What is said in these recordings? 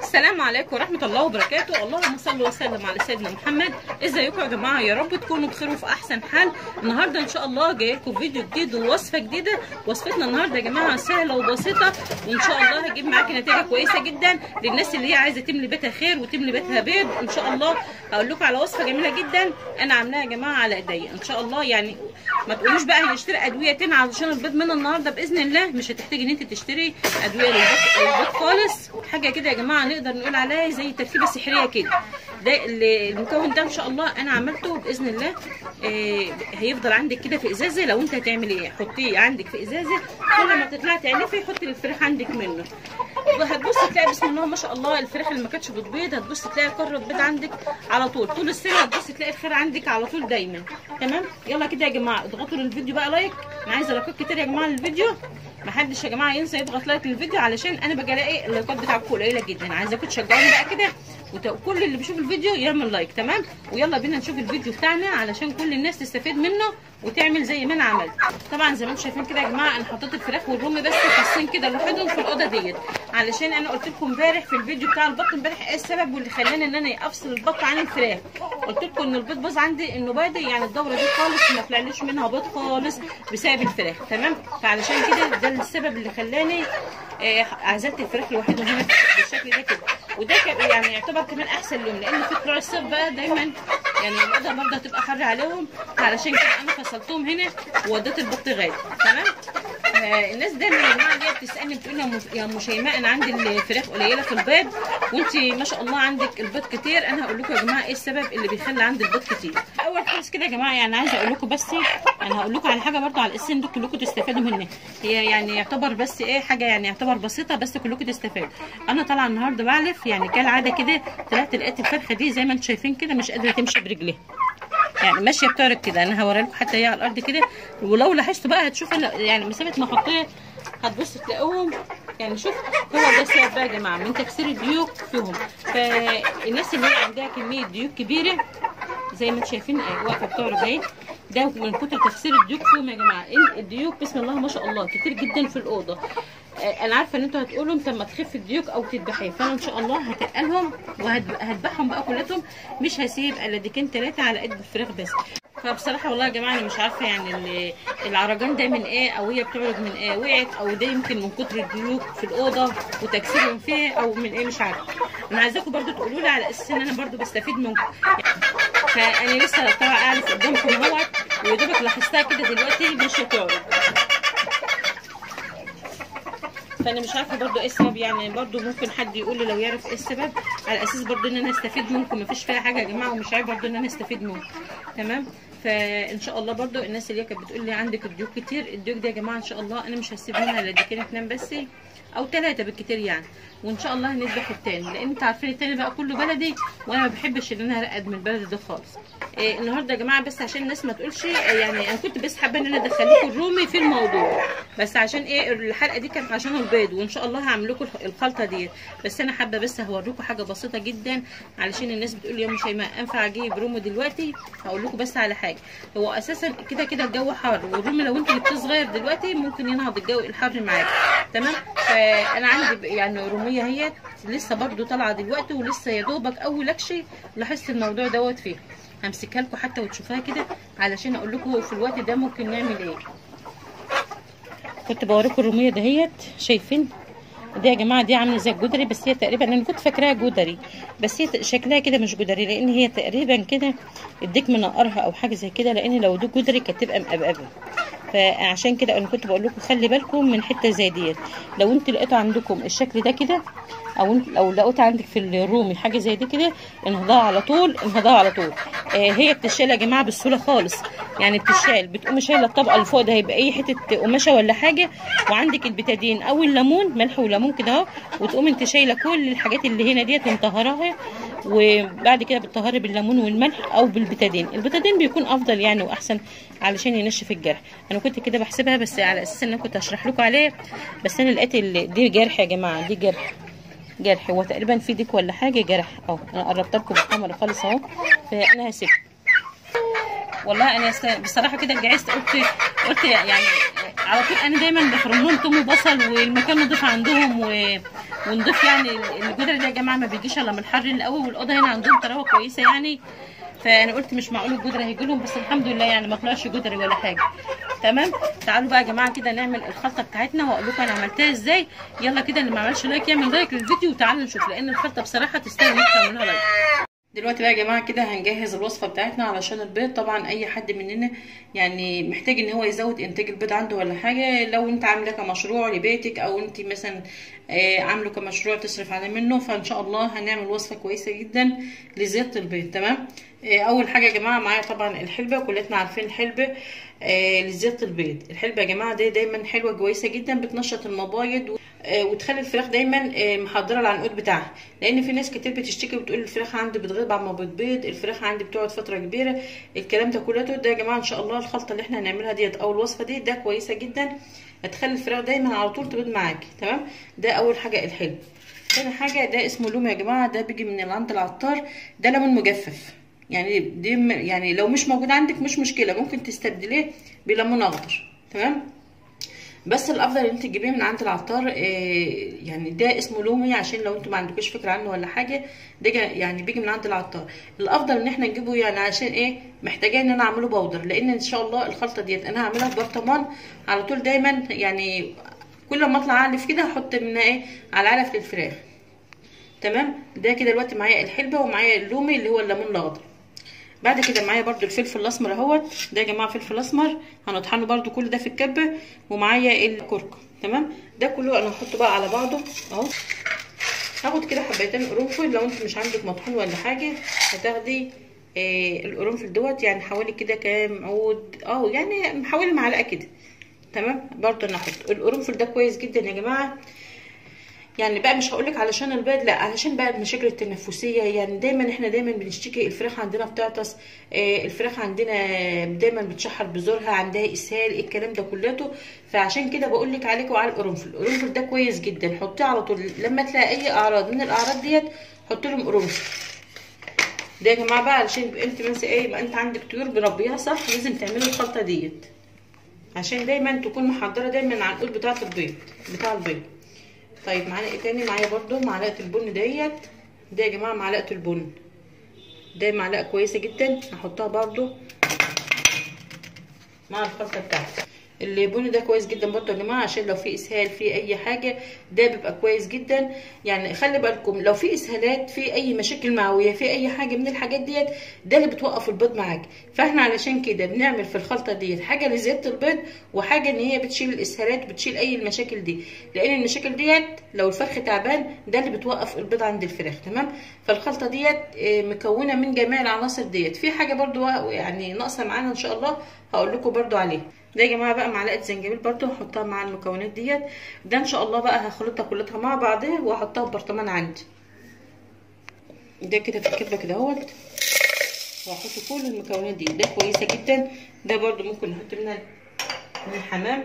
السلام عليكم ورحمة الله وبركاته اللهم صل وسلم على سيدنا محمد ازيكم يا جماعة يا رب تكونوا بخير وفي احسن حال النهاردة ان شاء الله جاي لكم فيديو جديد ووصفة جديدة وصفتنا النهاردة يا جماعة سهلة وبسيطة وان شاء الله هتجيب معاكي نتيجة كويسة جدا للناس اللي هي عايزة تملي بيتها خير وتملي بيتها بيض ان شاء الله هقول لكم على وصفة جميلة جدا انا عاملاها يا جماعة على ايديا ان شاء الله يعني ما تقولوش بقى هنشتري ادوية تاني علشان البيض من النهاردة باذن الله مش هتحتاجي ان انت تشتري ادوية للبيض للبيض خالص حاجة كده يا جماعة نقدر نقول عليها زي تركيبه سحريه كده ده المكون ده ان شاء الله انا عملته باذن الله آه هيفضل عندك كده في ازازه لو انت هتعملي ايه حطيه عندك في ازازه كل ما تطلعي تعلفي حطي الفراخ عندك منه هتبصي تلاقي بسم الله ما شاء الله الفراخ اللي ما كانتش بتبيض هتبصي تلاقي قاره بيض عندك على طول طول السنه هتبصي تلاقي الخير عندك على طول دايما تمام يلا كده يا جماعه اضغطوا للفيديو بقى لايك انا عايزه لايكات كتير يا جماعه للفيديو محدش يا جماعه ينسى يضغط لايك للفيديو علشان انا باجي الاقي اللايكات بتاعتكم قليله جدا عايزاكم تشجعوني بقى كده وكل اللي بيشوف الفيديو يعمل لايك تمام ويلا بينا نشوف الفيديو بتاعنا علشان كل الناس تستفيد منه وتعمل زي ما انا عملت طبعا زي ما انتم شايفين كده يا جماعه انا حطيت الفراخ والرومي بس فصين كده لوحدهم في الاوضه ديت علشان انا قلت لكم امبارح في الفيديو بتاع البط امبارح ايه السبب واللي خلاني ان انا افصل البط عن الفراخ قلت لكم ان البيض باظ عندي انه بادئ يعني الدوره دي خالص ما طلعليش منها بيض خالص بسبب الفراخ تمام فعلشان كده ده السبب اللي خلاني آه عزلت الفراخ لوحدهم هنا بالشكل ده كده وده يعني يعتبر كمان احسن لهم لان في طلوع الصيف بقى دايما يعني الاوضه برضه هتبقى حر عليهم علشان كده انا فصلتهم هنا ووديت البط غالي تمام آه الناس دايما يا جماعه اللي بتسالني بتقول يا ام شيماء انا عندي الفراخ قليله في البيض وانت ما شاء الله عندك البيض كتير انا هقول لكم يا جماعه ايه السبب اللي بيخلي عندي البيض كتير اول خالص كده يا جماعه يعني عايزه اقول لكم بس انا هقول لكم على حاجه برضه على الاسم دول كلكم تستفادوا منها هي يعني يعتبر بس ايه حاجه يعني يعتبر بسيطه بس كلكم تستفادوا انا طالعه النهارده بعلف يعني كالعاده كده طلعت لقيت الفرخه دي زي ما انتم شايفين كده مش قادره تمشي برجليها يعني ماشيه بتعرج كده انا هوري لكم حتى هي على الارض كده ولو لاحظتوا بقى هتشوفوا يعني مسافه ما احطها هتبصوا تلاقوهم يعني شوف هو ده السبب بقى يا جماعه من تكسير الديوك فيهم فالناس اللي هي عندها كميه ديوك كبيره زي ما انتم شايفين واقفه بتعرج اهي ده من كتر تكسير الديوك فيهم يا جماعه الديوك بسم الله ما شاء الله كتير جدا في الاوضه انا عارفه ان انتوا هتقولوا انت لما تخف الديوك او تذبحيه فانا ان شاء الله هتقلهم وهذبحهم بقى كلهم مش هسيب الا ديكين ثلاثه على قد الفراخ بس فبصراحه والله يا جماعه انا مش عارفه يعني العرجان ده من ايه او هي بتعرج من ايه وقعت او ده يمكن من كتر الديوك في الاوضه وتكسيرهم فيها او من ايه مش عارفه انا عايزاكم برده تقولوا لي على اساس ان انا برده بستفيد منكم فانا لسه طالعه اعرف قدامكم اهوت ويا دوبك لاحظتها كده دلوقتي مش هتعرج فانا مش عارفه برضو ايه السبب يعني برضو ممكن حد يقول لي لو يعرف ايه السبب على اساس برضو ان انا استفيد منكم مفيش فيها حاجه يا جماعه ومش عيب برضو ان انا استفيد منكم تمام فان شاء الله برضو الناس اللي هي كانت بتقول لي عندك الديوك كتير الديوك ده يا جماعه ان شاء الله انا مش هسيب منها الا ديكين اتنين بس او ثلاثه بالكتير يعني وان شاء الله هنذبح التاني لان انتوا عارفين التاني بقى كله بلدي وانا ما بحبش ان انا ارقد من البلد ده خالص إيه النهارده يا جماعه بس عشان الناس ما تقولش يعني انا كنت بس حابه ان انا ادخل لكم الرومي في الموضوع بس عشان ايه الحلقه دي كانت عشان البيض وان شاء الله هعمل لكم الخلطه دي بس انا حابه بس هوريكم حاجه بسيطه جدا علشان الناس بتقول لي يا ام شيماء انفع اجيب رومي دلوقتي هقول لكم بس على حاجه هو اساسا كده كده الجو حر والرومي لو انت جبتيه صغير دلوقتي ممكن ينهض الجو الحر معاك تمام فانا عندي يعني روميه اهيت لسه برضو طالعه دلوقتي ولسه يا دوبك اول اكشي لاحظت الموضوع دوت فيها همسكها لكم حتى وتشوفوها كده علشان اقول لكم في الوقت ده ممكن نعمل ايه كنت بوريكم الروميه دهيت شايفين دي يا جماعه دي عامله زي الجدري بس هي تقريبا انا كنت فاكراها جدري بس هي شكلها كده مش جدري لان هي تقريبا كده الديك منقرها او حاجه زي كده لان لو دي جدري كانت تبقى مقبقبه فعشان كده انا كنت بقول لكم خلي بالكم من حته زي ديت لو انت لقيتوا عندكم الشكل ده كده او انت لو لقيت عندك في الرومي حاجه زي دي كده انهضها على طول انهضها على طول آه هي بتشال يا جماعه بسهوله خالص يعني بتشال بتقوم شايله الطبقه اللي فوق ده هيبقى اي حته قماشه ولا حاجه وعندك البتادين او الليمون ملح وليمون كده اهو وتقوم انت شايله كل الحاجات اللي هنا ديت ومطهراها وبعد كده بتطهري بالليمون والملح او بالبتادين البتادين بيكون افضل يعني واحسن علشان ينشف الجرح انا كنت كده بحسبها بس على اساس ان انا كنت هشرح لكم عليه بس انا لقيت دي جرح يا جماعه دي جرح جرح هو تقريبا في ديك ولا حاجه جرح اهو انا قربت لكم بالكاميرا خالص اهو فانا هسيبه والله انا بصراحه كده جهزت قلت قلت يعني على طول انا دايما بخرم لهم توم وبصل والمكان نضيف عندهم و... ونضيف يعني الجدر ده يا جماعه ما بيجيش الا من الحر القوي والاوضه هنا عندهم طراوه كويسه يعني فانا قلت مش معقول الجدر هيجي لهم بس الحمد لله يعني ما طلعش جدري ولا حاجه تمام تعالوا بقى يا جماعه كده نعمل الخلطه بتاعتنا واقول لكم انا عملتها ازاي يلا كده اللي ما عملش لايك يعمل لايك للفيديو وتعالوا نشوف لان الخلطه بصراحه تستاهل انك تعملوها لايك دلوقتي بقى يا جماعه كده هنجهز الوصفه بتاعتنا علشان البيض طبعا اي حد مننا يعني محتاج ان هو يزود انتاج البيض عنده ولا حاجه لو انت عامله كمشروع لبيتك او انت مثلا آه عامله كمشروع تصرف عليه منه فان شاء الله هنعمل وصفه كويسه جدا لزياده البيض تمام آه اول حاجه يا جماعه معايا طبعا الحلبه كلنا عارفين الحلبه آه لزياده البيض الحلبه يا جماعه دي دايما حلوه كويسه جدا بتنشط المبايض وتخلي الفراخ دايما محضره العنقود بتاعها لان في ناس كتير بتشتكي وبتقول الفراخ عندي بتغيب بعد ما بتبيض الفراخ عندي بتقعد فتره كبيره الكلام ده كله ده يا جماعه ان شاء الله الخلطه اللي احنا هنعملها ديت او الوصفه دي ده كويسه جدا هتخلي الفراخ دايما على طول تبيض معاكي تمام ده اول حاجه الحلو تاني حاجه ده اسمه لوم يا جماعه ده بيجي من عند العطار ده ليمون مجفف يعني دي يعني لو مش موجود عندك مش مشكله ممكن تستبدليه بليمون اخضر تمام بس الافضل ان انت تجيبيه من عند العطار إيه يعني ده اسمه لومي عشان لو انتوا ما عندكوش فكره عنه ولا حاجه ده يعني بيجي من عند العطار الافضل ان احنا نجيبه يعني عشان ايه محتاجه ان انا اعمله بودر لان ان شاء الله الخلطه ديت انا هعملها في برطمان على طول دايما يعني كل ما اطلع اعلف كده احط منها ايه على علف للفراخ تمام ده كده دلوقتي معايا الحلبه ومعايا اللومي اللي هو الليمون الاخضر بعد كده معايا برده الفلفل الاسمر اهوت ده يا جماعه فلفل اسمر هنطحنه برده كل ده في الكبه ومعايا الكركم تمام ده كله انا هحطه بقى على بعضه اهو هاخد كده حبيتين قرنفل لو انت مش عندك مطحون ولا حاجه هتاخدي آه القرنفل دوت يعني حوالي كده كام عود اه يعني حوالي معلقه كده تمام برده انا هحط القرنفل ده كويس جدا يا جماعه يعني بقى مش هقولك علشان البيض لا علشان بقى المشاكل التنفسيه يعني دايما احنا دايما بنشتكي الفراخ عندنا بتعطس آه الفراخ عندنا دايما بتشحر بزورها عندها اسهال الكلام ده كلته فعشان كده بقول لك عليك وعلى القرنفل القرنفل ده كويس جدا حطيه على طول لما تلاقي اي اعراض من الاعراض ديت حط لهم قرنفل ده يا جماعه بقى علشان يبقى انت مثلا ايه يبقى انت عندك طيور بربيها صح لازم تعملي الخلطه ديت عشان دايما تكون محضره دايما على القول بتاعه البيض بتاع البيض طيب معانا ايه تاني معايا برضو معلقه البن ديت ده يا جماعه معلقه البن ده معلقه كويسه جدا هحطها برضو مع الخلطه بتاعتي البن ده كويس جدا برضو يا جماعه عشان لو في اسهال في اي حاجه ده بيبقى كويس جدا يعني خلي بالكم لو في اسهالات في اي مشاكل معويه في اي حاجه من الحاجات ديت ده اللي بتوقف البيض معاك فاحنا علشان كده بنعمل في الخلطه ديت حاجه لزياده البيض وحاجه ان هي بتشيل الاسهالات وبتشيل اي المشاكل دي لان المشاكل ديت لو الفرخ تعبان ده اللي بتوقف البيض عند الفراخ تمام فالخلطه ديت مكونه من جميع العناصر ديت في حاجه برضو يعني ناقصه معانا ان شاء الله هقول لكم برضو عليها ده يا جماعه بقى معلقه زنجبيل برضو هحطها مع المكونات ديت ده ان شاء الله بقى هخلطها كلها مع بعضها واحطها في برطمان عندي ده كده في الكبه كده اهوت وهحط كل المكونات دي ده كويسه جدا ده برضو ممكن نحط منها من الحمام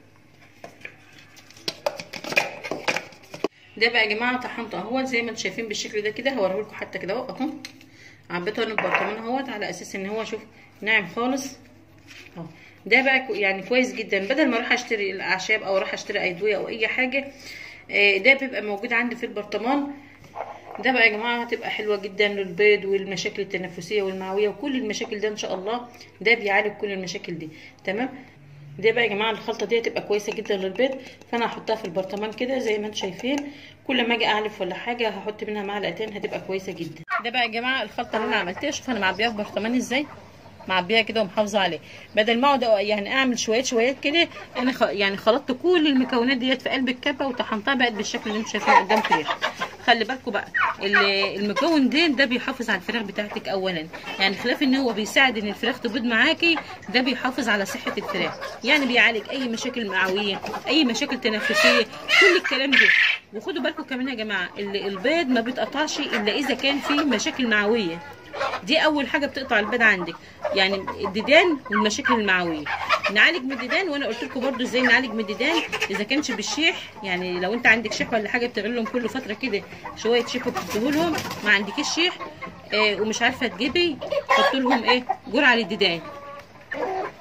ده بقى يا جماعه طحنته اهوت زي ما انتم شايفين بالشكل ده كده هوريه لكم حتى كده اهو اهو عبيته انا البرطمان اهوت على اساس ان هو شوف ناعم خالص اهو ده بقى يعني كويس جدا بدل ما اروح اشتري الاعشاب او اروح اشتري ادويه او اي حاجه ده بيبقى موجود عندي في البرطمان ده بقى يا جماعه هتبقى حلوه جدا للبيض والمشاكل التنفسيه والمعويه وكل المشاكل ده ان شاء الله ده بيعالج كل المشاكل دي تمام ده بقى يا جماعه الخلطه دي هتبقى كويسه جدا للبيض فانا هحطها في البرطمان كده زي ما انتم شايفين كل ما اجي اعلف ولا حاجه هحط منها معلقتين هتبقى كويسه جدا ده بقى يا جماعه الخلطه اللي انا عملتها شوف انا معبيها في برطمان ازاي معبيها كده ومحافظه عليه بدل ما اقعد يعني اعمل شويه شويات كده انا خ... يعني خلطت كل المكونات ديت في قلب الكبه وطحنتها بقت بالشكل اللي انتم شايفينه قدامكم كده خلي بالكم بقى المكون ده ده بيحافظ على الفراخ بتاعتك اولا يعني خلاف ان هو بيساعد ان الفراخ تبيض معاكي ده بيحافظ على صحه الفراخ يعني بيعالج اي مشاكل معويه اي مشاكل تنفسيه كل الكلام ده وخدوا بالكم كمان يا جماعه البيض ما بيتقطعش الا اذا كان فيه مشاكل معويه دي اول حاجه بتقطع البيض عندك يعني الديدان والمشاكل المعويه نعالج من الديدان وانا قلت لكم برده ازاي نعالج من الديدان اذا كانش بالشيح يعني لو انت عندك شيح ولا حاجه بتغلي لهم كل فتره كده شويه شيح وبتديه لهم ما عندكيش شيح آه ومش عارفه تجيبي حط لهم ايه جرعه للديدان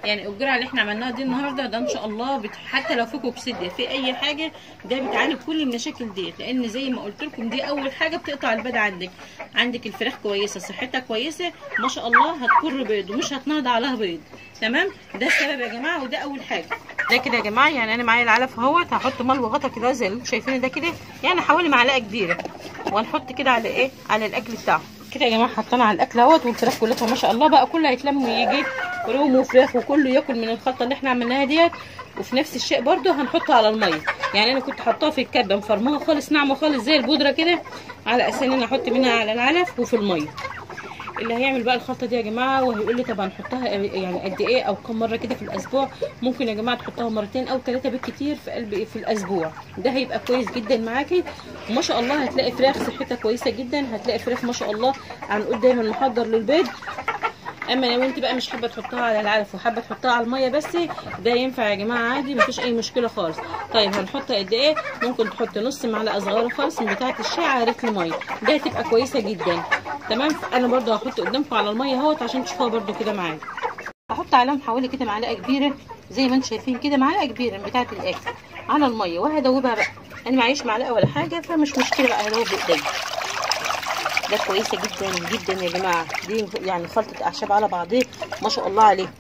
يعني الجرعه اللي احنا عملناها دي النهارده ده ان شاء الله بت... حتى لو في كوكسيديا في اي حاجه ده بتعالج كل المشاكل ديت لان زي ما قلت لكم دي اول حاجه بتقطع البيض عندك عندك الفراخ كويسه صحتها كويسه ما شاء الله هتكر بيض ومش هتنهض عليها بيض تمام ده السبب يا جماعه وده اول حاجه ده كده يا جماعه يعني انا معايا العلف اهوت هحط مال وغطا كده زي اللي انتم شايفين ده كده يعني حوالي معلقه كبيره وهنحط كده على ايه على الاكل بتاعه كده يا جماعه حطينا على الاكل اهوت والفراخ كلها ما شاء الله بقى كله هيتلم ويجي روم وفراخ وكله ياكل من الخلطه اللي احنا عملناها ديت وفي نفس الشيء برده هنحطها على الميه يعني انا كنت حطاها في الكبه مفرماها خالص ناعمه خالص زي البودره كده على اساس ان انا احط منها على العلف وفي الميه اللي هيعمل بقى الخلطه دي يا جماعه وهيقول لي طب هنحطها يعني قد ايه او كم مره كده في الاسبوع ممكن يا جماعه تحطها مرتين او ثلاثه بالكتير في قلب في الاسبوع ده هيبقى كويس جدا معاكي وما شاء الله هتلاقي فراخ صحتها كويسه جدا هتلاقي فراخ ما شاء الله عنقود دايما محضر للبيض اما لو انت بقى مش حابه تحطها على العلف وحابه تحطها على الميه بس ده ينفع يا جماعه عادي مفيش اي مشكله خالص طيب هنحط قد ايه ممكن تحط نص معلقه صغيره خالص من بتاعه الشاي على رتل ميه ده هتبقى كويسه جدا تمام انا برده هحط قدامكم على الميه اهوت عشان تشوفوها برده كده معايا هحط عليهم حوالي كده معلقه كبيره زي ما انتم شايفين كده معلقه كبيره من بتاعه الاكل على الميه وهدوبها بقى انا معيش معلقه ولا حاجه فمش مشكله بقى هدوب بايديا ده كويسه جدا جدا يا جماعه دي يعني خلطه اعشاب على بعضيه ما شاء الله عليه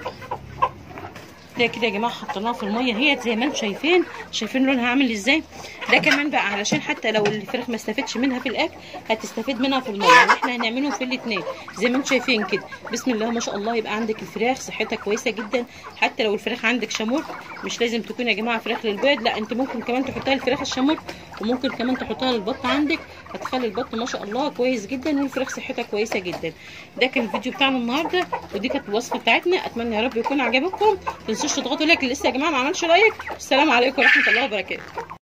ده كده يا جماعه حطيناها في الميه هي زي ما انتم شايفين شايفين لونها عامل ازاي ده كمان بقى علشان حتى لو الفراخ ما استفادش منها في الاكل هتستفيد منها في الميه يعني احنا هنعمله في الاثنين زي ما انتم شايفين كده بسم الله ما شاء الله يبقى عندك الفراخ صحتها كويسه جدا حتى لو الفراخ عندك شامور مش لازم تكون يا جماعه فراخ للبيض لا انت ممكن كمان تحطها الفراخ الشامور وممكن كمان تحطها للبط عندك هتخلي البط ما شاء الله كويس جدا والفراخ صحتها كويسه جدا ده كان الفيديو بتاعنا النهارده ودي كانت الوصفه بتاعتنا اتمنى يا رب يكون عجبكم ما تنسوش تضغطوا لايك لسه يا جماعه ما عملش لايك السلام عليكم ورحمه الله وبركاته